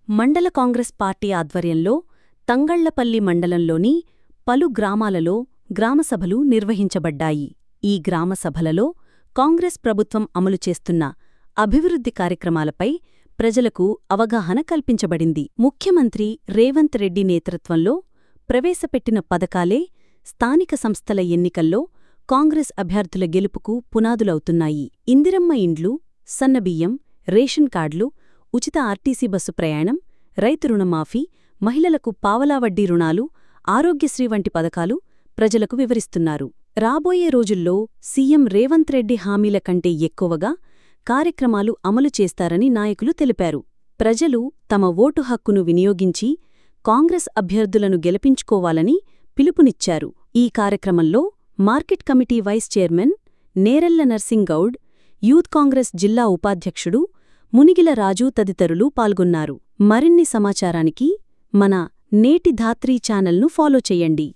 మండల కాంగ్రెస్ పార్టీ ఆధ్వర్యంలో తంగళ్లపల్లి మండలంలోని పలు గ్రామాలలో గ్రామసభలు నిర్వహించబడ్డాయి ఈ గ్రామసభలలో కాంగ్రెస్ ప్రభుత్వం అమలు చేస్తున్న అభివృద్ధి కార్యక్రమాలపై ప్రజలకు అవగాహన కల్పించబడింది ముఖ్యమంత్రి రేవంత్ రెడ్డి నేతృత్వంలో ప్రవేశపెట్టిన పథకాలే స్థానిక సంస్థల ఎన్నికల్లో కాంగ్రెస్ అభ్యర్థుల గెలుపుకు పునాదులవుతున్నాయి ఇందిరమ్మ ఇండ్లు సన్నబియ్యం రేషన్ కార్డులు ఉచిత ఆర్టీసీ బస్సు ప్రయాణం రైతు రుణమాఫీ మహిళలకు పావలా వడ్డీ రుణాలు ఆరోగ్యశ్రీ వంటి పథకాలు ప్రజలకు వివరిస్తున్నారు రాబోయే రోజుల్లో సీఎం రేవంత్ రెడ్డి హామీల కంటే ఎక్కువగా కార్యక్రమాలు అమలు చేస్తారని నాయకులు తెలిపారు ప్రజలు తమ ఓటు హక్కును వినియోగించి కాంగ్రెస్ అభ్యర్థులను గెలిపించుకోవాలని పిలుపునిచ్చారు ఈ కార్యక్రమంలో market committee vice chairman Nerella Narsing Goud youth Congress జిల్లా ఉపాధ్యక్షుడు మునిగిల రాజు తదితరులు పాల్గొన్నారు మరిన్ని సమాచారానికి మన నేటి ధాత్రీ ఛానల్ను ఫాలో చెయ్యండి